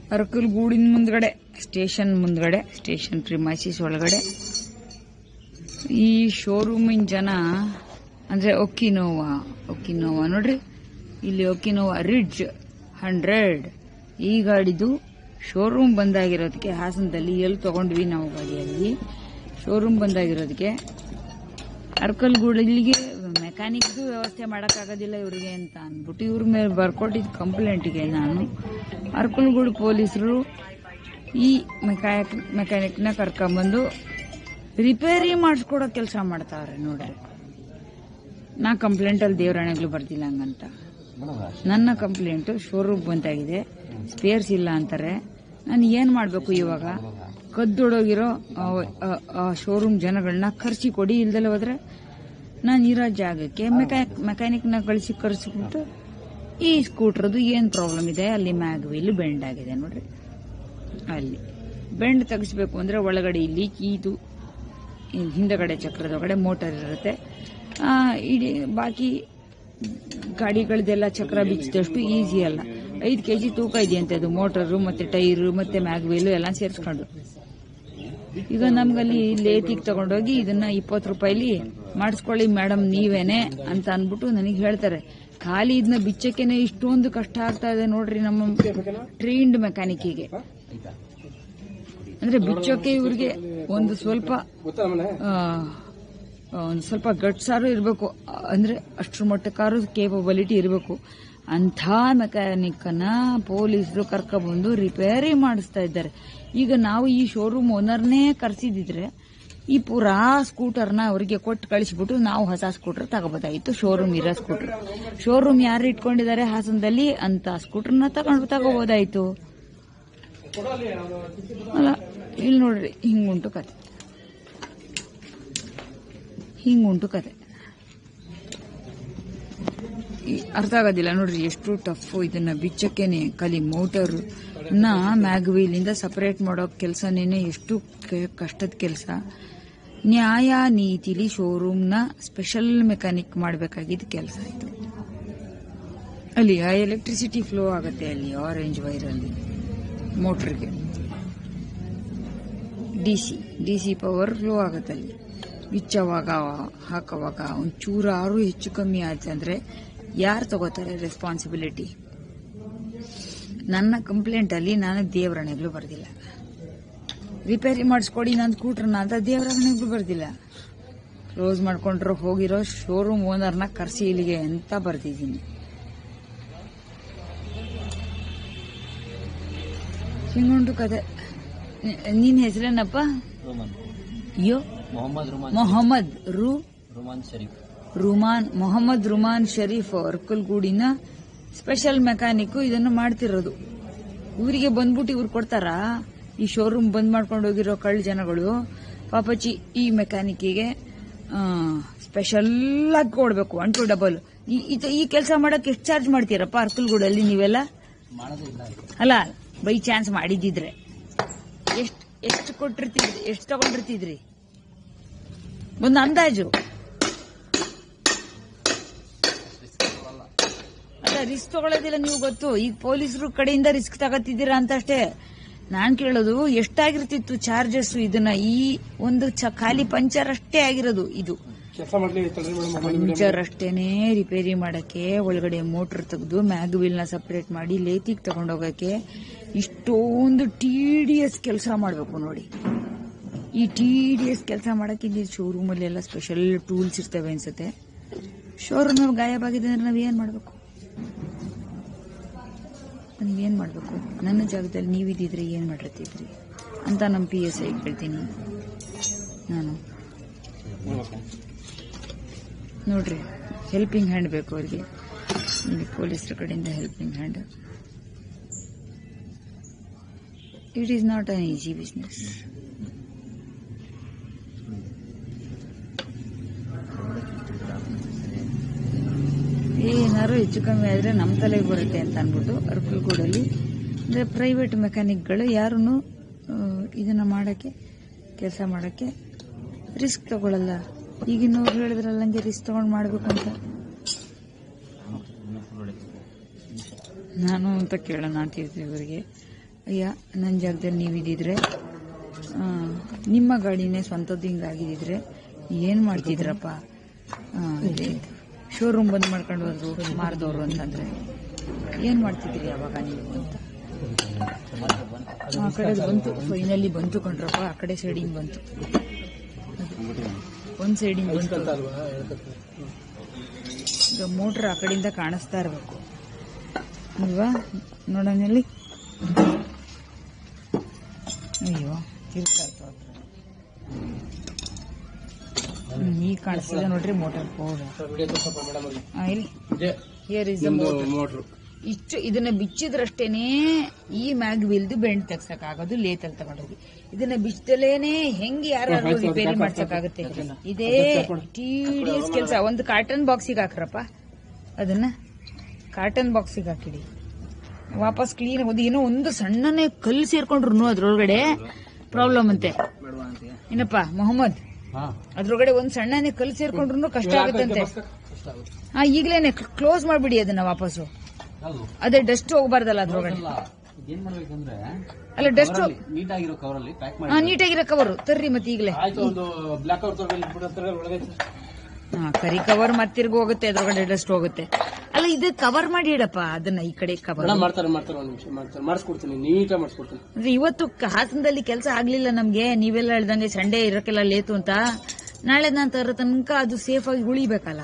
ಅರಕಲ್ ಗೂಡಿನ ಮುಂದ್ಗಡೆ ಸ್ಟೇಷನ್ ಮುಂದ್ಗಡೆ ಸ್ಟೇಷನ್ ಪ್ರಿಮೈಸಿಸ್ ಒಳಗಡೆ ಈ ಶೋರೂಮಿನ ಜನ ಅಂದ್ರೆ ಒಕ್ಕಿನೋವಾ ಒಕ್ಕಿನೋವಾ ನೋಡ್ರಿ ಇಲ್ಲಿ ಒಕ್ಕಿನೋವಾ ರಿಡ್ಜ್ ಹಂಡ್ರೆಡ್ ಈ ಗಾಡಿದು ಶೋರೂಮ್ ಬಂದಾಗಿರೋದಕ್ಕೆ ಹಾಸನದಲ್ಲಿ ಎಲ್ಲಿ ತಗೊಂಡ್ವಿ ನಾವು ಗಾಡಿಯಲ್ಲಿ ಶೋರೂಮ್ ಬಂದಾಗಿರೋದಕ್ಕೆ ಅರ್ಕಲ್ಗೂಡು ಇಲ್ಲಿಗೆ ಮೆಕ್ಯಾನಿಕ್ದು ವ್ಯವಸ್ಥೆ ಮಾಡೋಕ್ಕಾಗೋದಿಲ್ಲ ಇವರಿಗೆ ಅಂತ ಅಂದ್ಬಿಟ್ಟು ಇವ್ರ ಮೇಲೆ ಬರ್ಕೊಟ್ಟಿದ್ದ ಕಂಪ್ಲೇಂಟಿಗೆ ನಾನು ಅರ್ಕಲ್ಗೂಡು ಪೊಲೀಸರು ಈ ಮೆಕ್ಯಾನಿಕ್ ಮೆಕ್ಯಾನಿಕ್ನ ಕರ್ಕೊಂಬಂದು ರಿಪೇರಿ ಮಾಡಿಸ್ಕೊಡೋ ಕೆಲಸ ಮಾಡ್ತಾವ್ರೆ ನೋಡ್ರಿ ನಾ ಕಂಪ್ಲೇಂಟಲ್ಲಿ ದೇವರಾಣೆಗಳು ಬರ್ದಿಲ್ಲ ಹಂಗಂತ ನನ್ನ ಕಂಪ್ಲೇಂಟ್ ಶೋರೂಮ್ ಬಂದಾಗಿದೆ ಸ್ಪೇರ್ಸ್ ಇಲ್ಲ ಅಂತಾರೆ ನಾನು ಏನ್ ಮಾಡ್ಬೇಕು ಇವಾಗ ಕದ್ದೊಡೋಗಿರೋ ಶೋರೂಮ್ ಜನಗಳನ್ನ ಖರ್ಚಿ ಕೊಡಿ ಇಲ್ದಲೆ ಹೋದ್ರೆ ನಾನು ಇರೋ ಜಾಗಕ್ಕೆ ಮೆಕ್ಯಾನಿಕ್ ಮೆಕ್ಯಾನಿಕ್ನ ಕಳಿಸಿ ಕರ್ಸಿಬಿಟ್ಟು ಈ ಸ್ಕೂಟ್ರದು ಏನ್ ಪ್ರಾಬ್ಲಮ್ ಇದೆ ಅಲ್ಲಿ ಮ್ಯಾಗ್ ವೀಲ್ ಬೆಂಡ್ ಆಗಿದೆ ನೋಡ್ರಿ ಅಲ್ಲಿ ಬೆಂಡ್ ತೆಗಿಸ್ಬೇಕು ಅಂದ್ರೆ ಒಳಗಡೆ ಇಲ್ಲಿ ಇದು ಈ ಹಿಂದಗಡೆ ಚಕ್ರದೊಳಗಡೆ ಮೋಟರ್ ಇರುತ್ತೆ ಆ, ಇಡೀ ಬಾಕಿ ಗಾಡಿಗಳದೆಲ್ಲ ಚಕ್ರ ಬಿಚ್ಚಿದಷ್ಟು ಈಸಿ ಅಲ್ಲ ಐದು ಕೆಜಿ ತೂಕ ಇದೆಯಂತೆ ಅದು ಮೋಟರು ಮತ್ತೆ ಟೈರು ಮತ್ತೆ ಮ್ಯಾಗ್ ವೀಲು ಎಲ್ಲ ಸೇರಿಸ್ಕೊಂಡು ಈಗ ನಮ್ಗಲ್ಲಿ ಲೇತಿಗೆ ತಗೊಂಡೋಗಿ ಇದನ್ನ ಇಪ್ಪತ್ತು ರೂಪಾಯಿಲಿ ಮಾಡಿಸ್ಕೊಳ್ಳಿ ಮೇಡಮ್ ನೀವೇನೆ ಅಂತ ಅನ್ಬಿಟ್ಟು ನನಗೆ ಹೇಳ್ತಾರೆ ಖಾಲಿ ಇದನ್ನ ಬಿಚ್ಚಕ್ಕೇನೆ ಇಷ್ಟೊಂದು ಕಷ್ಟ ಆಗ್ತಾ ಇದೆ ನೋಡ್ರಿ ನಮ್ಮ ಟ್ರೈನ್ಡ್ ಮೆಕ್ಯಾನಿಕ್ಕಿಗೆ ಅಂದ್ರೆ ಬಿಚ್ಚೋಕೆ ಇವ್ರಿಗೆ ಒಂದು ಸ್ವಲ್ಪ ಆ, ಒಂದು ಸ್ವಲ್ಪ ಗಟ್ಸಾರು ಇರಬೇಕು ಅಂದ್ರೆ ಅಷ್ಟ್ರ ಮಟ್ಟಕ್ಕಾರು ಕೇಪಬಿಲಿಟಿ ಇರಬೇಕು ಅಂಥ ಮೆಕ್ಯಾನಿಕ್ ಅನ್ನ ಪೊಲೀಸರು ಕರ್ಕೊಬಂದು ರಿಪೇರಿ ಮಾಡಿಸ್ತಾ ಇದ್ದಾರೆ ಈಗ ನಾವು ಈ ಶೋರೂಮ್ ಓನರ್ನೇ ಕರ್ಸಿದಿದ್ರೆ ಈ ಪೂರಾ ಸ್ಕೂಟರ್ನ ಅವರಿಗೆ ಕೊಟ್ಟು ಕಳಿಸ್ಬಿಟ್ಟು ನಾವು ಹೊಸ ಸ್ಕೂಟರ್ ತಗೋಬೋದಾಗಿತ್ತು ಶೋರೂಮ್ ಇರೋ ಸ್ಕೂಟರ್ ಶೋರೂಮ್ ಯಾರು ಇಟ್ಕೊಂಡಿದ್ದಾರೆ ಹಾಸನದಲ್ಲಿ ಅಂತ ಸ್ಕೂಟರ್ನ ತಗೊಂಡು ತಗೋಬೋದಾಯ್ತು ಅಲ್ಲ ಇಲ್ಲಿ ನೋಡ್ರಿ ಹಿಂಗುಂಟು ಕತೆ ಹಿಂಗುಂಟು ಕತೆ ಈ ಅರ್ಥ ಆಗೋದಿಲ್ಲ ನೋಡ್ರಿ ಎಷ್ಟು ಟಫ್ ಇದನ್ನ ಬಿಚ್ಚಕ್ಕೇನೆ ಕಲಿ ಮೋಟರ್ ನ ಮ್ಯಾಗ್ ವೀಲಿಂದ ಸಪರೇಟ್ ಮಾಡೋ ಕೆಲಸನೇನೆ ಎಷ್ಟು ಕೆ- ಕಷ್ಟದ ಕೆಲಸ ನ್ಯಾಯ ನೀತಿಲಿ ಶೋರೂಮ್ನ ಸ್ಪೆಷಲ್ ಮೆಕ್ಯಾನಿಕ್ ಮಾಡಬೇಕಾಗಿದ್ದ ಕೆಲಸ ಇದು ಅಲ್ಲಿ ಆ ಎಲೆಕ್ಟ್ರಿಸಿಟಿ ಫ್ಲೋ ಆಗುತ್ತೆ ಅಲ್ಲಿ ಆರೆಂಜ್ ವೈರ್ ಅಲ್ಲಿ ಮೋಟರ್ಗೆ ಡಿಸಿ ಡಿಸಿ ಪವರ್ ಫ್ಲೋ ಆಗುತ್ತೆ ಅಲ್ಲಿ ಬಿಚ್ಚವಾಗ ಹಾಕುವಾಗ ಒಂಚೂರಾರು ಹೆಚ್ಚು ಕಮ್ಮಿ ಆಯ್ತು ಅಂದ್ರೆ ಯಾರು ತಗೋತಾರೆ ರೆಸ್ಪಾನ್ಸಿಬಿಲಿಟಿ ನನ್ನ ಕಂಪ್ಲೇಂಟ್ ಅಲ್ಲಿ ನಾನು ದೇವರಣೆಗಳು ಬರ್ದಿಲ್ಲ ರಿಪೇರಿ ಮಾಡಿಸ್ಕೊಡಿ ನನ್ನ ಸ್ಕೂಟರ್ನ ಅಂತ ದೇವರಣೆಗಳು ಬರ್ದಿಲ್ಲ ಕ್ಲೋಸ್ ಮಾಡ್ಕೊಂಡ್ರು ಹೋಗಿರೋ ಶೋರೂಮ್ ಓನರ್ನ ಕರ್ಸಿ ಇಲ್ಲಿಗೆ ಅಂತ ಬರ್ದಿದ್ದೀನಿ ಹಿಂಗುಂಟು ಕತೆ ನಿ- ನಿನ್ ಹೆಸರೇನಪ್ಪ ರುಮಾನ್ ಅಯ್ಯೋ ಮೊಹಮ್ಮದ್ ರುಮಾನ್ ಮೊಹಮ್ಮದ್ ರು ರುಮಾನ್ ಶರೀಫ್ ರುಮಾನ್ ಮೊಹಮ್ಮದ್ ರುಮಾನ್ ಶರೀಫ್ ಅರ್ಕಲ್ಗೂಡಿನ ಸ್ಪೆಷಲ್ ಮೆಕ್ಯಾನಿಕ್ ಇದನ್ನು ಮಾಡ್ತಿರೋದು ಇವರಿಗೆ ಬಂದ್ಬಿಟ್ಟು ಇವ್ರು ಕೊಡ್ತಾರಾ ಈ ಶೋರೂಮ್ ಬಂದ್ ಮಾಡ್ಕೊಂಡು ಹೋಗಿರೋ ಕಳ್ಳ ಜನಗಳು ಪಾಪಚ್ಚಿ ಈ ಮೆಕ್ಯಾನಿಕ್ಕಿಗೆ ಸ್ಪೆಷಲ್ ಆಗಿ ಕೊಡ್ಬೇಕು ಒನ್ ಟು ಡಬಲ್ ಈ ಕೆಲಸ ಮಾಡಕ್ ಎಷ್ಟು ಚಾರ್ಜ್ ಮಾಡ್ತೀರಪ್ಪ ಅರ್ಕಲ್ಗೂಡಲ್ಲಿ ನೀವೆಲ್ಲ ಮಾಡೋದೇ ಇಲ್ಲ ಇದು. ಅಲ್ಲ ಬೈ ಚಾನ್ಸ್ ಮಾಡಿದ್ದಿದ್ರೆ ಎಷ್ಟು ಎಷ್ಟು ಕೊಟ್ಟಿರ್ತಿದ್ರಿ ಎಷ್ಟು ತಗೊಂಡಿರ್ತಿದ್ರಿ ಒಂದು ಅಂದಾಜು ಅಲ್ಲ ರಿಸ್ಕ್ ತಗೊಳ್ಳೋದಿಲ್ಲ ನೀವು ಗೊತ್ತು ಈಗ ಪೊಲೀಸರು ಕಡೆಯಿಂದ ರಿಸ್ಕ್ ತಗೋತಿದ್ದೀರಾ ಅಂತ ಅಷ್ಟೇ ನಾನ್ ಕೇಳೋದು ಎಷ್ಟಾಗಿರ್ತಿತ್ತು ಚಾರ್ಜಸ್ ಇದನ್ನ ಈ ಒಂದು ಚ- ಖಾಲಿ ಪಂಚರ್ ಅಷ್ಟೇ ಆಗಿರೋದು ಇದು ಪಂಚರ್ ಅಷ್ಟೇನೆ ರಿಪೇರಿ ಮಾಡಕ್ಕೆ ಒಳಗಡೆ ಮೋಟರ್ ತೆಗೆದು ಮ್ಯಾಗ್ ವೀಲ್ ನ ಸಪರೇಟ್ ಮಾಡಿ ಲೇತಿಗೆ ತಗೊಂಡೋಗಕ್ಕೆ ಇಷ್ಟೊಂದು ಟಿ ಡಿ ಎಸ್ ಕೆಲಸ ಮಾಡಬೇಕು ನೋಡಿ ಈ ಟಿ ಡಿ ಎಸ್ ಕೆಲಸ ಮಾಡಕ್ಕೆ ಇಲ್ಲಿ ಶೋರೂಮ್ ಅಲ್ಲಿ ಎಲ್ಲ ಸ್ಪೆಷಲ್ ಟೂಲ್ಸ್ ಇರ್ತವೆ ಅನ್ಸುತ್ತೆ ಶೋರೂಮ್ ಗಾಯಬಾಗಿದೆ ಅಂದ್ರೆ ನಾವ್ ಏನ್ ಮಾಡ್ಬೇಕು ಏನ್ ಮಾಡ್ಬೇಕು ನನ್ನ ಜಾಗದಲ್ಲಿ ನೀವಿದ್ದಿದ್ರೆ ಏನ್ ಮಾಡಿರ್ತಿದ್ರಿ ಅಂತ ನಮ್ಮ ಪಿ ಎಸ್ ಐ ಕೇಳ್ತೀನಿ ನಾನು ನೋಡ್ರಿ ಹೆಲ್ಪಿಂಗ್ ಹ್ಯಾಂಡ್ ಬೇಕು ಅವ್ರಿಗೆ ಇಲ್ಲಿ ಪೊಲೀಸರ ಕಡೆಯಿಂದ helping hand it is not an easy business ಏನಾದ್ರು ಹೆಚ್ಚು ಕಮ್ಮಿ ಆದ್ರೆ ನಮ್ಮ ತಲೆಗೆ ಬರುತ್ತೆ ಅಂತ ಅನ್ಬಿಟ್ಟು ಅರ್ಕಲ್ಗೂಡಲ್ಲಿ ಅಂದ್ರೆ ಪ್ರೈವೇಟ್ ಮೆಕ್ಯಾನಿಕ್ಗಳು ಯಾರೂ ಇದನ್ನ ಮಾಡಕ್ಕೆ ಕೆಲಸ ಮಾಡಕ್ಕೆ ರಿಸ್ಕ್ ತಗೊಳ್ಳಲ್ಲ ಈಗಿನವ್ರು ಹೇಳಿದ್ರಲ್ಲ ಹಂಗೆ ರಿಸ್ಕ್ ತಗೊಂಡು ಮಾಡ್ಬೇಕು ಅಂತ ನಾನು ಅಂತ ಕೇಳೋಣ ಅಂತಿದ್ದೆ ಇವರಿಗೆ ಅಯ್ಯ ನನ್ನ ಜಾಗದಲ್ಲಿ ನೀವಿದ್ದಿದ್ರೆ ಆ, ನಿಮ್ಮ ಗಾಡಿನೇ ಸ್ವಂತದ್ದು ಹಿಂಗಾಗಿದ್ದಿದ್ರೆ ಏನು ಮಾಡ್ತಿದ್ರಪ್ಪ ಶೋರೂಮ್ ಬಂದ್ ಮಾಡ್ಕೊಂಡು ಹೋದ್ರು ಮಾರ್ದವ್ರು ಅಂತಂದ್ರೆ ಏನು ಮಾಡ್ತಿದ್ರಿ ಅವಾಗ ನೀವು ಅಂತ ಆ ಕಡೆ ಬಂತು ಫೈನಲಿ ಬಂತು ಕಣ್ರಪ್ಪ ಆ ಕಡೆ ಸೈಡಿಂಗ್ ಬಂತು ಒಂದ್ ಸೈಡಿಂಗ್ ಬಂತು ಈಗ ಮೋಟ್ರ್ ಆ ಕಡೆಯಿಂದ ಕಾಣಿಸ್ತಾ ಇರಬೇಕು ಅಲ್ವಾ ನೋಡೋಣಲ್ಲಿ ಅಯ್ಯೋ ತಿರ್ಗ್ತಾ ಇತ್ತು ಅದು. ಹ್ಮ್, ಈಗ ಕಾಣಿಸ್ತಿದೆ ನೋಡ್ರಿ ಮೋಟರ್ ಪೌಡರ್ ಇಲ್ಲಿ here is the motor motor ಇಷ್ಟು ಇದನ್ನ ಬಿಚ್ಚಿದ್ರಷ್ಟೇನೆ ಈ ಮ್ಯಾಗ್ ವಿಲ್ದು ಬೆಂಡ್ ತೆಗ್ಸಕ್ಕಾಗೋದು ಲೇತಲ್ಲಿ ತಗೊಂಡೋಗಿ ಇದನ್ನ ಬಿಚ್ಚದಲೇನೆ ಹೆಂಗ್ ಯಾರು ರಿಪೇರಿ ಮಾಡ್ಸಕ್ಕಾಗುತ್ತೆ ಇದೇ ಟಿಡಿಎಸ್ ಕೆಲಸ ಒಂದು ಕಾರ್ಟನ್ ಬಾಕ್ಸಿಗೆ ಹಾಕ್ರಪ್ಪ ಅದನ್ನ ಕಾರ್ಟನ್ ಬಾಕ್ಸಿಗೆ ಹಾಕಿಡಿ ವಾಪಸ್ ಕ್ಲೀನ್ ಒಂದು ಏನೋ ಒಂದು ಸಣ್ಣನೇ ಕಲ್ಲು ಸೇರ್ಕೊಂಡ್ರು ಅದ್ರೊಳಗಡೆ ಪ್ರಾಬ್ಲಮ್ ಅಂತೆ ಏನಪ್ಪ ಮೊಹಮ್ಮದ್ ಅದ್ರೊಳಗಡೆ ಒಂದ್ ಸಣ್ಣನೇ ಕಲ್ಲು ಸೇರ್ಕೊಂಡ್ರು ಕಷ್ಟ ಆಗುತ್ತಂತೆ ಹಾ ಈಗ್ಲೇನೆ ಕ್ಲೋಸ್ ಮಾಡ್ಬಿಡಿ ಅದನ್ನ ವಾಪಸ್ಸು ಹೌದು ಅದೇ ಡಸ್ಟ್ ಹೋಗ್ಬಾರ್ದಲ್ಲ ಅದ್ರೊಳಗಡೆ ಅಲ್ಲ ಇದೇನ್ ಮಾಡ್ಬೇಕಂದ್ರೆ ಅಲ್ಲ ಡಸ್ಟ್ ನೀಟ್ ಆಗಿರೋ ಕವರ್ ಅಲ್ಲಿ ಪ್ಯಾಕ್ ಮಾಡಿ ಹಾ ನೀಟಾಗಿರೋ ಕವರು ತರ್ರಿ ಮತ್ತೆ ಈಗಲೇ ಆಯ್ತು ಒಂದು ಬ್ಲಾಕ್ ಅವ್ರ ತಗೊಂಡು ಬಿಡತ್ತಾರೆ ಒಳಗೆ ಹಾ ಕರಿ ಕವರ್ ಮತ್ತಿರ್ಗ ಹೋಗುತ್ತೆ ಅದ್ರೊಳಗಡೆ ಡಸ್ಟ್ ಹೋಗುತ್ತೆ ಅಲ್ಲ ಇದು ಕವರ್ ಮಾಡಿ ಇಡಪ್ಪ ಅದನ್ನ ಈ ಕಡೆ ಕವರ್ ಮೇಡಮ್ ಮಾಡ್ತಾರೆ ಮಾಡ್ತಾರೆ ಒಂದು ನಿಮಿಷ ಮಾಡ್ತಾರೆ ಮಾಡಿಸ್ಕೊಡ್ತೀನಿ ನೀಟಾಗಿ ಮಾಡಿಸ್ಕೊಡ್ತೀನಿ ಅಂದ್ರೆ ಇವತ್ತು ಕ- ಹಾಸನದಲ್ಲಿ ಕೆಲಸ ಆಗ್ಲಿಲ್ಲ ನಮ್ಗೆ ನೀವೆಲ್ಲ ಹೇಳ್ದಂಗೆ ಸಂಡೇ ಇರಕ್ಕೆಲ್ಲ ಲೇತು ಅಂತ ನಾಳೆ ನಾನು ತರೋ ತನಕ ಅದು ಸೇಫ್ ಆಗಿ ಉಳಿಬೇಕಲ್ಲ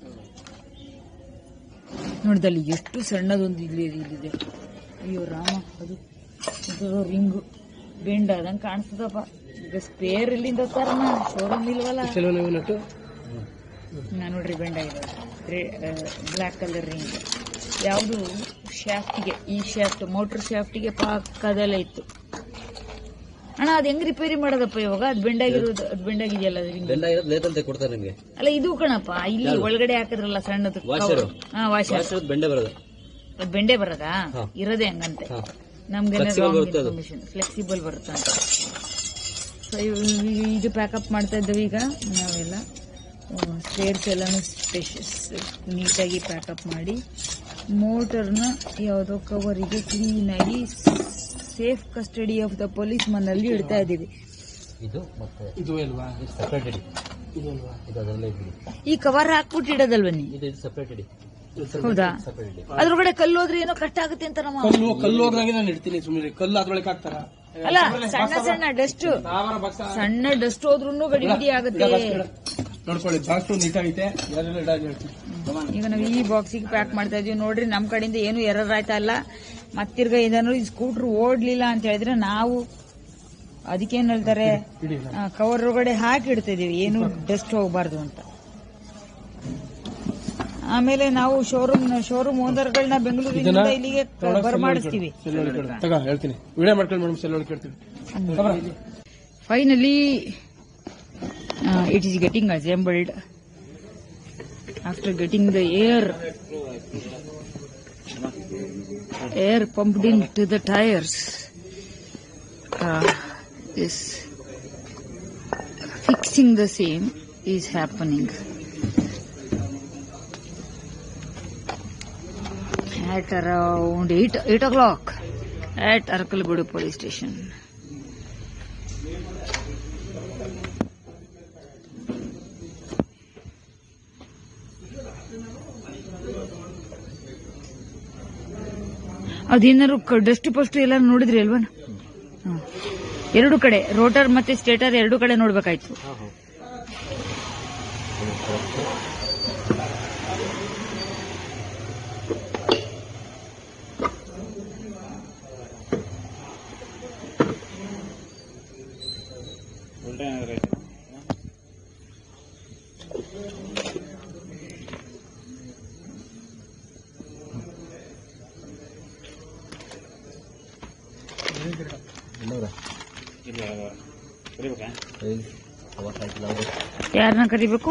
ನೋಡ್ದಲ್ಲಿ ಎಷ್ಟು ಸಣ್ಣದೊಂದು ಇಲ್ಲಿ ಇಲ್ಲಿದೆ ಅಯ್ಯೋ ರಾಮ ಅದು ಅದು ರಿಂಗು ಬೆಂಡ್ ಆದಂಗೆ ಕಾಣಿಸ್ತದಪ್ಪ ಈಗ ಸ್ಪೇರ್ ಇಲ್ಲಿಂದ ತರನ ಶೋರೂಮ್ ಇಲ್ವಲ್ಲ ಕೆಲವು ನೀವು ನಟ್ಟು ನಾ ನೋಡ್ರಿ ಬೆಂಡ್ ಆಗಿದೆ ಬ್ಲ್ಯಾಕ್ ಕಲರ್ ರಿಂಗ್ ಯಾವುದು ಶಾಫ್ಟಿಗೆ ಈ ಶಾಫ್ಟ್ ಮೋಟರ್ ಶಾಫ್ಟಿಗೆ ಪಕ್ಕದಲ್ಲೇ ಇತ್ತು ಅಣ್ಣ ಅದ್ ಹೆಂಗ್ ರಿಪೇರಿ ಮಾಡೋದಪ್ಪ ಇವಾಗ ಅದ್ ಬೆಂಡ್ ಆಗಿರೋದು ಅದ್ ಬೆಂಡ್ ಆಗಿದೆಯಲ್ಲ ಅದು ring. ಬೆಲ್ಲ ಇರೋದು ಲೇತಂತೆ ಕೊಡ್ತಾರೆ ನಿಮ್ಗೆ ಅಲ್ಲ ಇದು ಕಣಪ್ಪ ಇಲ್ಲಿ ಒಳಗಡೆ ಹಾಕಿದ್ರಲ್ಲ ಸಣ್ಣದು Washer. ಹಾ ವಾಷರ್ ವಾಸದ ಬೆಂಡೆ ಬರೋದು ಅದ್ ಬೆಂಡೆ ಬರೋದಾ ಹಾ. ಇರೋದೇ ಹಂಗಂತೆ ಹಾ ನಮ್ಗೆ Flexible ಬರುತ್ತೆ ಅದು. ಇನ್ಫಾರ್ಮೇಶನ್ ಫ್ಲೆಕ್ಸಿಬಲ್ ಬರುತ್ತಂತ ಸೊ ಇದು ಪ್ಯಾಕಪ್ ಮಾಡ್ತಾ ಇದ್ದೇವೆ ಈಗ ನಾವೆಲ್ಲ ಸ್ಪೇರ್ಸ್ ಎಲ್ಲಾನು ಸ್ಪೆಷಸ್ ನೀಟಾಗಿ ಪ್ಯಾಕಪ್ ಮಾಡಿ ಮೋಟರ್ನ ಯಾವುದೋ ಕವರಿಗೆ ಕ್ಲೀನಾಗಿ safe custody of the police ಮನಲ್ಲಿ ಇಡ್ತಾ ಇದ್ದೀವಿ ಇದು ಮತ್ತೆ ಇದು ಅಲ್ವಾ ಸೆಪರೇಟ್ ಇಡಿ ಇದು ಅಲ್ವಾ ಇದು ಅದರಲ್ಲೇ ಇಡಿ ಈ ಕವರ್ ಹಾಕ್ಬಿಟ್ಟು ಇಡೋದಲ್ವ ನೀ ಇದು ಇದು ಸೆಪರೇಟ್ ಇಡಿ ಹೌದಾ ಸೆಪರೇಟ್ ಇಡಿ ಅದ್ರೊಳಗಡೆ ಕಲ್ಲು ಹೋದ್ರೆ ಏನೋ ಕಷ್ಟ ಆಗುತ್ತೆ ಅಂತ ನಮ್ಮ ಕಲ್ಲು ಕಲ್ಲು ಹೋದ್ರಾಗೆ ನಾನು ಇಡ್ತೀನಿ ಸುಮ್ಮನೆ ಕಲ್ಲು ಅದ್ರೊಳಗೆ ಹಾಕ್ತಾರ ಅಲ್ಲ ಸಣ್ಣ ಸಣ್ಣ ಡಸ್ಟ್ ಸಾವಿರ ಬಕ್ಸ ಸಣ್ಣ ಡಸ್ಟ್ ಹೋದ್ರೂ ಗಡಿ ಗಡಿ ಆಗುತ್ತೆ ನೋಡ್ಕೊಳ್ಳಿ ಬಾಕ್ಸ್ ನೀಟಾಗೈತೆ ಯಾರೆಲ್ಲ ಇಡಾಗಿ ಹೇಳ್ತೀನಿ ಈಗ ನಾವು ಈ ಬಾಕ್ಸಿಗೆ ಪ್ಯಾಕ್ ಮಾಡ್ತಾ ಇದೀವಿ ನೋಡ್ರಿ ನಮ್ ಕಡೆಯಿಂದ ಏನು ಎರರ್ ಆಯ್ತಾ ಇಲ್ಲ ಮತ್ತಿರ್ಗ ಏನಾದ್ರು ಈ ಸ್ಕೂಟರ್ ಓಡ್ಲಿಲ್ಲ ಅಂತ ಹೇಳಿದ್ರೆ ನಾವು ಅದಕ್ಕೇನ್ ಹೇಳ್ತಾರೆ ಇಡಿ ಕವರ್ ಒಳಗಡೆ ಹಾಕಿ ಇಡ್ತಾ ಇದೀವಿ ಏನು ಡಸ್ಟ್ ಹೋಗ್ಬಾರ್ದು ಅಂತ ಆಮೇಲೆ ನಾವು ಶೋರೂಮ್ ಶೋರೂಮ್ ಓನರ್ಗಳನ್ನ ಬೆಂಗಳೂರಿನಿಂದ ಇಲ್ಲಿಗೆ ಬರಮಾಡಿಸ್ತೀವಿ ತಗ ಹೇಳ್ತೀನಿ ವಿಡಿಯೋ ಮಾಡ್ಕೊಂಡು ಮೇಡಮ್ ಸೆಲ್ ಒಳಗೆ ಕೇಳ್ತೀನಿ finally it is getting assembled after getting the air air pumped into the tyres is fixing the same is happening at around 8, 8 o'clock at Arkalgudu police station. ಅದೇನಾದ್ರು dust ಪಸ್ಟ್ ಎಲ್ಲ ನೋಡಿದ್ರಿ ಅಲ್ವಾ ಹ್ಮ್. ಎರಡು ಕಡೆ rotor ಮತ್ತೆ ಸ್ಟೇಟರ್ ಎರಡು ಕಡೆ ನೋಡ್ಬೇಕಾಯ್ತು ಇನ್ನೂರ ಐದು ಅವತ್ತಾಯ್ತಿಲ್ಲ ಅವರು ಯಾರನ್ನ ಕರಿಬೇಕು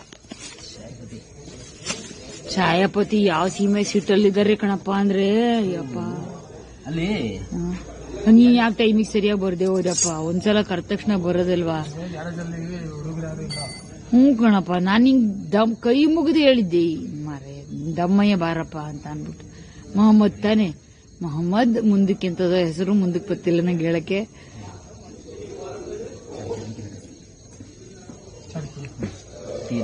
ಛಾಯಾಪತಿ ಯಾವ ಸೀಮೆ ಸೀಟಲ್ಲಿದ್ದಾರೆ ಕಣಪ್ಪ ಅಂದ್ರೆ ಯಪ್ಪ ಅಲ್ಲಿ ಹ್ಮ್. ನೀನ್ ಯಾಕೆ ಟೈಮಿಗೆ ಸರಿಯಾಗಿ ಬರ್ದೆ ಹೋದಪ್ಪ ಒಂದ್ಸಲ ಕರೆದ ತಕ್ಷಣ ಬರೋದಲ್ವಾ ಹ್ಞೂ ಕಣಪ್ಪ ನಾನು ಹಿಂಗ್ ದಮ್ ಕೈ ಮುಗಿದು ಹೇಳಿದ್ದೆ ಮಾರೆ ದಮ್ಮಯ್ಯ ಬಾರಪ್ಪ ಅಂತ ಅನ್ಬಿಟ್ಟು ಮೊಹಮ್ಮದ್ ತಾನೆ ಮೊಹಮ್ಮದ್ ಮುಂದಕ್ಕಿಂತದ ಹೆಸರು ಮುಂದಕ್ಕೆ ಗೊತ್ತಿಲ್ಲ ನಂಗೆ ಹೇಳಕ್ಕೆ ಟೀ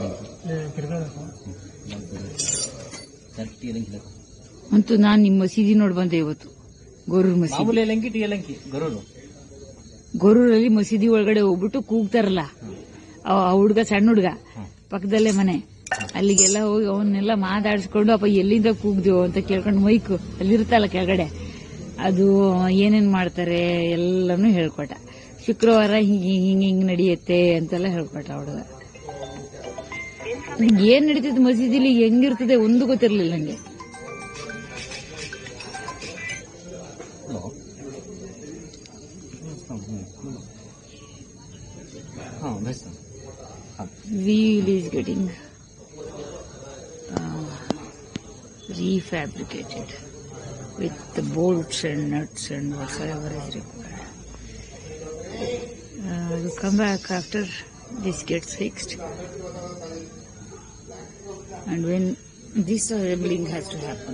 ಸರ್ ಟೀ ಎಲಂಕಿ ಅಂತೂ ನಾನ್ ನಿಮ್ಮ ಮಸೀದಿ ನೋಡ್ ಬಂದೆ ಇವತ್ತು ಗೊರೂರ್ ಮಸೀದಿ ಮಾಮೂಲಿ ಎಲಂಕಿ ಟೀ ಎಲಂಕಿ ಗರೂರು ಗೊರೂರಲ್ಲಿ ಮಸೀದಿ ಒಳಗಡೆ ಹೋಗ್ಬಿಟ್ಟು ಕೂಗ್ತಾರಲ್ಲ ಆ ಹುಡ್ಗ ಸಣ್ಣ ಹುಡ್ಗ ಪಕ್ಕದಲ್ಲೇ ಮನೆ ಅಲ್ಲಿಗೆಲ್ಲ ಹೋಗಿ ಅವನ್ನೆಲ್ಲ ಮಾತಾಡಿಸ್ಕೊಂಡು ಅಪ್ಪ ಎಲ್ಲಿಂದ ಕೂಗ್ದೇವು ಅಂತ ಕೇಳ್ಕೊಂಡು ಮೈಕ್ ಅಲ್ಲಿರುತ್ತಲ್ಲ ಕೆಳಗಡೆ ಅದು ಏನೇನ್ ಮಾಡ್ತಾರೆ ಎಲ್ಲಾನು ಹೇಳ್ಕೊಟ ಶುಕ್ರವಾರ ಹಿಂಗೆ ಹಿಂಗೆ ಹಿಂಗ್ ನಡೆಯುತ್ತೆ ಅಂತೆಲ್ಲ ಹೇಳ್ಕೊಟ ಹುಡುಗ ಏನ್ ನಡೀತೈತೆ ಮಸೀದಿಲಿ ಹೆಂಗಿರ್ತದೆ ಒಂದು ಗೊತ್ತಿರ್ಲಿಲ್ಲ ನಂಗೆ ಹಲೋ ಹಾಂ ಬೆಸ್ಟ್ ಹಾಂ wheel is getting uh, refabricated with the bolts and nuts and whatsoever is required. Uh, you come back after this gets fixed and when this assembling has to happen.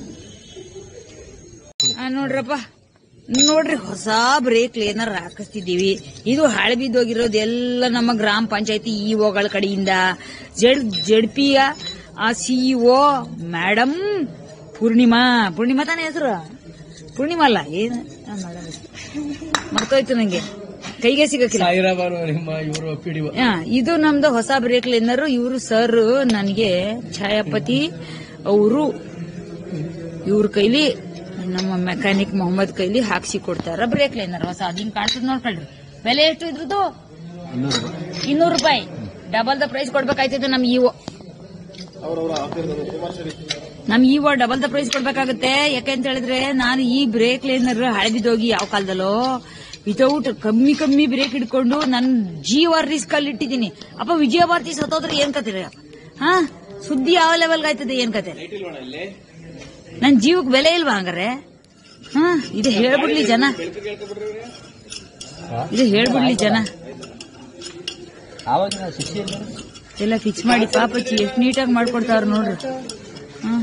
ಆ, ನೋಡ್ರಪ್ಪ ನೋಡ್ರಿ ಹೊಸ break ಏನಾರ ಹಾಕಿಸ್ತಿದೀವಿ ಇದು ಹಳೆ ಬಿದ್ದೋಗಿರೋದು ಎಲ್ಲ ನಮ್ಮ ಗ್ರಾಮ ಪಂಚಾಯತಿ ಇಒಗಳ ಕಡೆಯಿಂದ ಜಡ್ ಜಡ್ಪಿಯ ಆ ಸಿಇಒ ಮೇಡಮ್ ಪೂರ್ಣಿಮಾ ಪೂರ್ಣಿಮಾ ತಾನೇ ಹೆಸರು ಪೂರ್ಣಿಮಾ ಅಲ್ಲ ಏನು ಮೇಡಮ್ ಮರ್ತೋಯ್ತು ನಂಗೆ ಕೈಗೆ ಸಿಗಕ್ಕಿಲ್ಲ ಸಾಯಿರಾಬಾನು ನಿಮ್ಮ ಇವರು ಪಿಡಿ ಆ, ಇದು ನಮ್ದು ಹೊಸ ಬ್ರೇಕ್ ಲೈನರ್ ಇವರು ಸರ್ ನನಗೆ ಛಾಯಾಪತಿ ಅವರು ಇವ್ರ ಕೈಲಿ ನಮ್ಮ ಮೆಕ್ಯಾನಿಕ್ ಮೊಹಮ್ಮದ್ ಕೈಲಿ ಹಾಕ್ಸಿ ಕೊಡ್ತಾರ ಬ್ರೇಕ್ ಲೈನರ್ ಹೊಸ ಅದ್ ಹಿಂಗ್ ಕಾಣ್ತದ ನೋಡ್ಕೊಳ್ರಿ ಬೆಲೆ ಎಷ್ಟು ಇದ್ರದ್ದು ಇನ್ನೂರು ರೂಪಾಯಿ ಇನ್ನೂರು ರೂಪಾಯಿ ಡಬಲ್ ದ ಪ್ರೈಸ್ ಕೊಡ್ಬೇಕಾಯ್ತದೆ ನಮ್ ಇಒ ನಮ್ ಇಒ ಡಬಲ್ ದ ಪ್ರೈಸ್ ಕೊಡ್ಬೇಕಾಗುತ್ತೆ ಯಾಕೆ ಅಂತ ಹೇಳಿದ್ರೆ ನಾನು ಈ ಬ್ರೇಕ್ ಲೈನರ್ ಹಳೆದಿದ್ದೋಗಿ ಯಾವ ಕಾಲದಲ್ಲೋ ವಿತೌಟ್ ಕಮ್ಮಿ ಕಮ್ಮಿ ಬ್ರೇಕ್ ಹಿಡ್ಕೊಂಡು ನನ್ ಜೀವ ರಿಸ್ಕ್ ಅಲ್ಲಿ ಇಟ್ಟಿದ್ದೀನಿ ಅಪ್ಪ ವಿಜಯ ಭಾರತಿ ಸತ್ತೋದ್ರೆ ಏನ್ ಕತೆ ಹಾ ಸುದ್ದಿ ಯಾವ ಲೆವೆಲ್ ಆಯ್ತದೆ ಏನ್ ಕತೆ ನನ್ ಜೀವಕ್ ಬೆಲೆ ಇಲ್ವಾ ಹಂಗಾರೆ ಹಾ ಇದು ಹೇಳ್ಬಿಡ್ಲಿ ಜನ ಇದು ಹೇಳ್ಬಿಡ್ಲಿ ಜನ ಆವಾಗಿನ ಶಿಷ್ಯ ಇಲ್ಲ ಎಲ್ಲ ಫಿಕ್ಸ್ ಮಾಡಿ ಪಾಪಚ್ಚಿ ಎಷ್ಟು ನೀಟಾಗಿ ಮಾಡ್ಕೊಡ್ತಾರ ನೋಡ್ರಿ ಹ್ಮ್.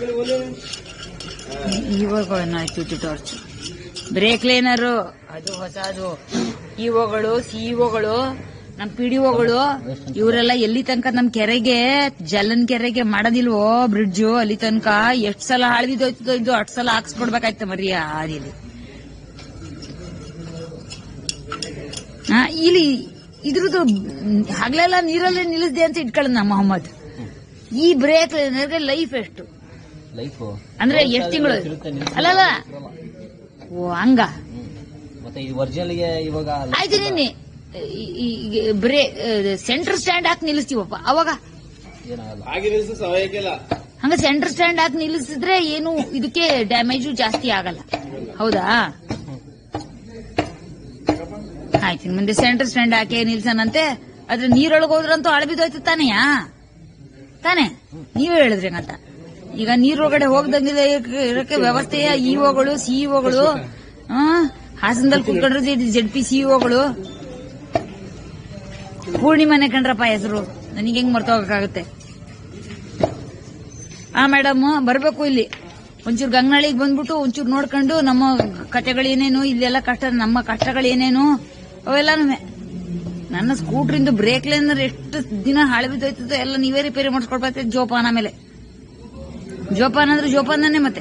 ಇವಾಗ ಏನಾಯ್ತು ಟಾರ್ಚ್ ಬ್ರೇಕ್ ಲೈನರು ಅದು ಹೊಸದು ಇಒಗಳು ಸಿಇಒಗಳು ನಮ್ ಪಿಡಿಒಗಳು ಇವರೆಲ್ಲ ಎಲ್ಲಿ ತನಕ ನಮ್ ಕೆರೆಗೆ ಜಲನ್ ಕೆರೆಗೆ ಮಾಡೋದಿಲ್ವೋ ಬ್ರಿಡ್ಜು ಅಲ್ಲಿ ತನಕ ಎಷ್ಟ್ ಸಲ ಹಾಳ್ಬಿದ್ದೋಯ್ತದೋ ಇದು ಅಷ್ಟ್ ಸಲ ಹಾಕ್ಸ್ಕೊಡ್ಬೇಕಾಯ್ತ ಮರಿ ಆದಿಲಿ ಹಾ, ಇಲ್ಲಿ ಇದ್ರದ್ದು ಮ್, ಹಗಲೆಲ್ಲ ನೀರಲ್ಲೇ ನಿಲ್ಲಿಸ್ದೆ ಅಂತ ಇಟ್ಕೊಳ್ಳ ಮೊಹಮ್ಮದ್ ಈ ಬ್ರೇಕ್ ಲೈಫ್ ಎಷ್ಟು ಲೈಫು ಅಂದ್ರೆ ಎಷ್ಟು ತಿಂಗಳು ಅಲ್ಲಲ್ಲ ಓ ಹಂಗ ಮತ್ತೆ ಈ ಒರಿಜಿನಲ್ಗೆ ಇವಾಗ ಆಯ್ತು ನಿನ್ನೆ ಬ್ರೇ ಸೆಂಟರ್ ಸ್ಟ್ಯಾಂಡ್ ಹಾಕಿ ನಿಲ್ಲಿಸ್ತೀವಪ್ಪ ಅವಾಗ ಏನಾಗಲ್ಲ ಹಂಗ ಸೆಂಟರ್ ಸ್ಟ್ಯಾಂಡ್ ಹಾಕಿ ನಿಲ್ಲಿಸಿದ್ರೆ ಏನು ಇದಕ್ಕೆ ಡ್ಯಾಮೇಜು ಜಾಸ್ತಿ ಆಗಲ್ಲ ಹೌದಾ ಆಯ್ತು ಇನ್ ಮುಂದೆ ಸೆಂಟರ್ ಸ್ಟ್ಯಾಂಡ್ ಹಾಕಿ ನಿಲ್ಸನಂತೆ ಅದ್ರ ನೀರೊಳಗೆ ಹೋದ್ರಂತೂ ಅಳಬಿದೋಯ್ತು ತಾನೆಯಾ ತಾನೆ ನೀವೇ ಹೇಳಿದ್ರಿ ಅಂತ ಈಗ ನೀರೊಳಗಡೆ ಹೋಗ್ದಂಗಿದೆ ಇರಕ್ಕೆ ವ್ಯವಸ್ಥೆಯ ಇಒಗಳು ಸಿಇಒಗಳು ಹಾಸನದಲ್ಲಿ ಕುತ್ಕೊಂಡಿರೋದು ಜೆಡ್ ಪಿ ಸಿಇಒಗಳು ಪೂರ್ಣಿಮನೆ ಕಂಡ್ರಪ್ಪ ಹೆಸರು ನನಗೆ ಹೆಂಗ್ ಮರ್ತೋಗಕ್ಕಾಗುತ್ತೆ ಆ ಮೇಡಮ್ ಬರ್ಬೇಕು ಇಲ್ಲಿ ಒಂಚೂರು ಗಂಗನಳ್ಳಿಗೆ ಬಂದ್ಬಿಟ್ಟು ಒಂಚೂರು ನೋಡ್ಕೊಂಡು ನಮ್ಮ ಕತೆಗಳೇನೇನು ಇಲ್ಲೆಲ್ಲ ಕಷ್ಟ ನಮ್ಮ ಕಷ್ಟಗಳೇನೇನು ಅವೆಲ್ಲಾನು ನನ್ನ ಸ್ಕೂಟ್ರಿಂದ ಬ್ರೇಕ್ ಲೈನರ್ ಎಷ್ಟು ದಿನ ಹಾಳು ಬಿದ್ದೋಯ್ತದೋ ಎಲ್ಲ ನೀವೇ ರಿಪೇರಿ ಮಾಡಿಸ್ಕೊಡ್ಬೇಕು ಜೋಪಾನ ಮೇಲೆ ಜೋಪಾನ ಅಂದ್ರೆ ಜೋಪಾನನೇ ಮತ್ತೆ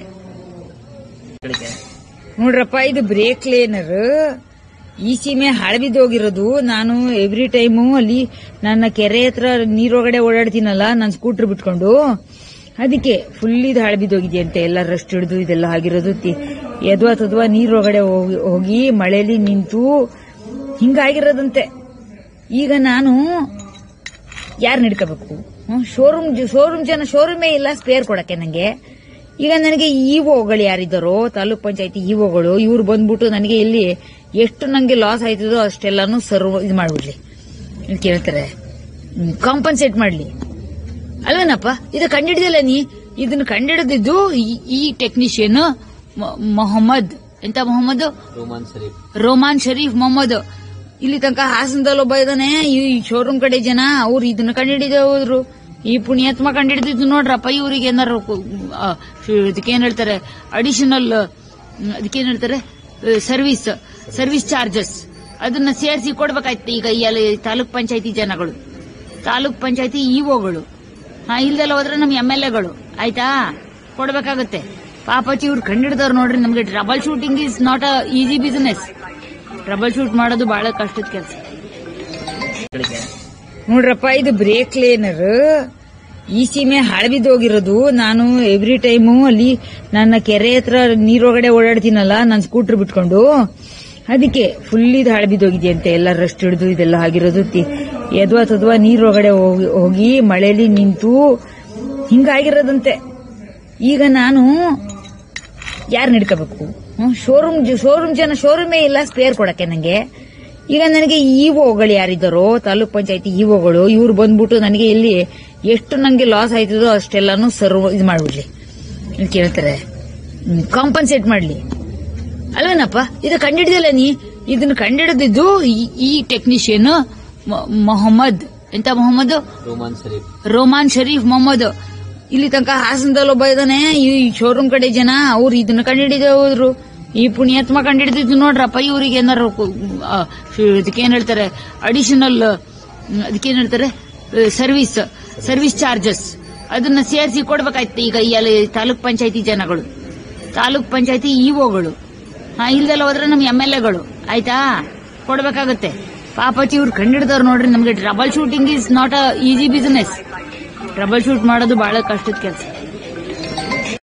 ನೋಡ್ರಪ್ಪ ಇದು ಬ್ರೇಕ್ ಲೈನರ್ ಈ ಸೀಮೆ ಹಳಬಿದ್ದೋಗಿರೋದು ನಾನು ಎವ್ರಿ ಟೈಮು ಅಲ್ಲಿ ನನ್ನ ಕೆರೆ ಹತ್ರ ನೀರೊಳಗಡೆ ಓಡಾಡ್ತೀನಲ್ಲ ನನ್ನ ಸ್ಕೂಟರ್ ಬಿಟ್ಕೊಂಡು ಅದಕ್ಕೆ ಫುಲ್ ಇದು ಹಳಬಿದ್ದೋಗಿದೆಯಂತೆ ಎಲ್ಲ ರಸ್ಟ್ ಹಿಡಿದು ಇದೆಲ್ಲ ಆಗಿರೋದು ತಿ- ಎದ್ವಾ ತದ್ವಾ ನೀರೊಳಗಡೆ ಹೋಗಿ ಹೋಗಿ ಮಳೆಯಲ್ಲಿ ನಿಂತು ಹಿಂಗಾಗಿರೋದಂತೆ ಈಗ ನಾನು ಯಾರು ಹಿಡ್ಕೋಬೇಕು ಶೋರೂಮ್ ಶೋರೂಮ್ ಜನ ಶೋರೂಮೇ ಇಲ್ಲ ಸ್ಪೇರ್ ಕೊಡಕ್ಕೆ ನಂಗೆ ಈಗ ನನಗೆ ಇಒಗಳು ಯಾರಿದ್ದಾರೋ ತಾಲೂಕ್ ಪಂಚಾಯತಿ ಇಒಗಳು ಇವ್ರು ಬಂದ್ಬಿಟ್ಟು ನನಗೆ ಇಲ್ಲಿ ಎಷ್ಟು ನಂಗೆ ಲಾಸ್ ಆಯ್ತದೋ ಅಷ್ಟೆಲ್ಲಾನು ಸರ್ವ್ ಇದು ಮಾಡ್ಬಿಡ್ಲಿ ಇಲ್ಲಿ ಕೇಳ್ತಾರೆ ಕಾಂಪನ್ಸೇಟ್ ಮಾಡ್ಲಿ ಅಲ್ವೇನಪ್ಪ ಇದು ಕಂಡಿಡಿದಿಲ್ಲ ನೀ ಇದನ್ನ ಕಂಡಿಡಿದಿದ್ದು ಈ- ಈ ಟೆಕ್ನಿಷಿಯನ್ ಮೊಹಮ್ಮದ್ ಎಂತ ಮೊಹಮ್ಮದ್ ರೋಮಾನ್ ಶರೀಫ್ ರೋಮಾನ್ ಶರೀಫ್ ಮೊಹಮ್ಮದ್ ಇಲ್ಲಿ ತನಕ ಹಾಸನದಲ್ಲಿ ಒಬ್ಬ ಇದ್ದಾನೆ ಈ ಶೋರೂಮ್ ಕಡೆ ಜನ ಅವ್ರು ಇದನ್ನ ಕಂಡಿಡಿದ ಹೋದ್ರು ಈ ಪುಣ್ಯಾತ್ಮ ಕಂಡಿಡಿದಿದ್ದು ನೋಡ್ರಪ್ಪ ಇವ್ರಿಗೆ ಏನಾರು ಇದಕ್ಕೆ ಏನ್ ಹೇಳ್ತಾರೆ ಅಡಿಷನಲ್ ಅದಕ್ಕೇನ್ ಹೇಳ್ತಾರೆ ಸರ್ವಿಸ್ ಸರ್ವಿಸ್ ಚಾರ್ಜಸ್ ಅದನ್ನ ಸೇರಿಸಿ ಕೊಡ್ಬೇಕಾಯ್ತು ಈಗ ಈ ಎಲ್ಲ ತಾಲೂಕ್ ಪಂಚಾಯತಿ ಜನಗಳು ತಾಲೂಕ್ ಪಂಚಾಯತಿ ಇಒಗಳು ಹಾ ಇಲ್ದೆಲ್ಲ ಹೋದ್ರೆ ನಮ್ ಎಂ ಎಲ್ ಎಗಳು ಆಯ್ತಾ ಕೊಡ್ಬೇಕಾಗತ್ತೆ ಪಾಪಚ್ಚಿ ಇವ್ರು ಕಂಡಿಡ್ದವ್ರು ನೋಡ್ರಿ ನಮ್ಗೆ troubleshooting is not a easy business troubleshoot ಮಾಡೋದು ಬಹಳ ಕಷ್ಟದ ಕೆಲಸ ನೋಡ್ರಪ್ಪ ಇದು ಬ್ರೇಕ್ ಲೇನರ್ ಈ ಸೀಮೆ ಹಾಳಬಿದ್ದೋಗಿರೋದು ನಾನು ಎವ್ರಿ ಟೈಮು ಅಲ್ಲಿ ನನ್ನ ಕೆರೆ ಹತ್ರ ನೀರೊಳಗಡೆ ಓಡಾಡ್ತೀನಲ್ಲ ನನ್ನ ಸ್ಕೂಟರ್ ಬಿಟ್ಕೊಂಡು ಅದಕ್ಕೆ ಫುಲ್ ಇದು ಹಾಳಬಿದ್ದೋಗಿದೆಯಂತೆ ಎಲ್ಲ ರಸ್ಟ್ ಹಿಡಿದು ಇದೆಲ್ಲ ಆಗಿರೋದು ತಿ- ಎದ್ವಾ ತದ್ವಾ ನೀರೊಳಗಡೆ ಹೋಗಿ ಹೋಗಿ ಮಳೆಯಲ್ಲಿ ನಿಂತು ಹಿಂಗಾಗಿರೋದಂತೆ ಈಗ ನಾನು ಯಾರು ಹಿಡ್ಕೋಬೇಕು ಶೋರೂಮ್ ಶೋರೂಮ್ ಜನ ಶೋರೂಮೇ ಇಲ್ಲ ಸ್ಪೇರ್ ಕೊಡಕ್ಕೆ ನಂಗೆ ಈಗ ನನಗೆ ಇಒಗಳು ಯಾರಿದ್ದಾರೋ ತಾಲೂಕ್ ಪಂಚಾಯತಿ ಇಒಗಳು ಇವ್ರು ಬಂದ್ಬಿಟ್ಟು ನನಗೆ ಇಲ್ಲಿ ಎಷ್ಟು ನಂಗೆ ಲಾಸ್ ಆಯ್ತದೋ ಅಷ್ಟೆಲ್ಲಾನು ಸರ್ವ್ ಇದು ಮಾಡ್ಬಿಡ್ಲಿ ಅಂತ ಕೇಳ್ತಾರೆ ಕಾಂಪನ್ಸೇಟ್ ಮಾಡ್ಲಿ ಅಲ್ವೇನಪ್ಪ ಇದು ಕಂಡಿಡ್ದಿಲ್ಲ ನೀ ಇದನ್ನ ಕಂಡಿಡಿದಿದ್ದು ಈ- ಈ ಟೆಕ್ನಿಷಿಯನ್ ಮೊಹಮ್ಮದ್ ಎಂತ ಮೊಹಮ್ಮದ್ ರೋಮಾನ್ ಶರೀಫ್ ರೋಮಾನ್ ಶರೀಫ್ ಮೊಹಮ್ಮದ್ ಇಲ್ಲಿ ತನಕ ಹಾಸನದಲ್ಲಿ ಒಬ್ಬ ಇದ್ದಾನೆ ಈ ಶೋರೂಮ್ ಕಡೆ ಜನ ಅವ್ರು ಇದನ್ನ ಕಂಡಿಡಿದ ಹೋದ್ರು ಈ ಪುಣ್ಯಾತ್ಮ ಕಂಡಿಡಿದಿದ್ದು ನೋಡ್ರಪ್ಪ ಇವ್ರಿಗೆ ಏನಾರು ಅದಕ್ಕೇನ್ ಹೇಳ್ತಾರೆ ಅಡಿಷನಲ್ ಅದಕ್ಕೇನ್ ಹೇಳ್ತಾರೆ ಸರ್ವಿಸ್ ಸರ್ವಿಸ್ ಚಾರ್ಜಸ್ ಅದನ್ನ ಸೇರಿಸಿ ಕೊಡ್ಬೇಕಾಯ್ತು ಈಗ ಈ ಎಲ್ಲ ತಾಲೂಕ್ ಪಂಚಾಯತಿ ಜನಗಳು ತಾಲೂಕ್ ಪಂಚಾಯತಿ ಇಒಗಳು ಹಾ ಇಲ್ದೆಲ್ಲ ಹೋದ್ರೆ ನಮ್ ಎಂ ಎಲ್ ಎಗಳು ಆಯ್ತಾ ಕೊಡ್ಬೇಕಾಗತ್ತೆ ಪಾಪಚ್ಚಿ ಇವ್ರು ಕಂಡಿಡ್ದವ್ರು ನೋಡ್ರಿ ನಮ್ಗೆ troubleshooting is not a easy business troubleshoot ಮಾಡೋದು ಬಹಳ ಕಷ್ಟದ ಕೆಲಸ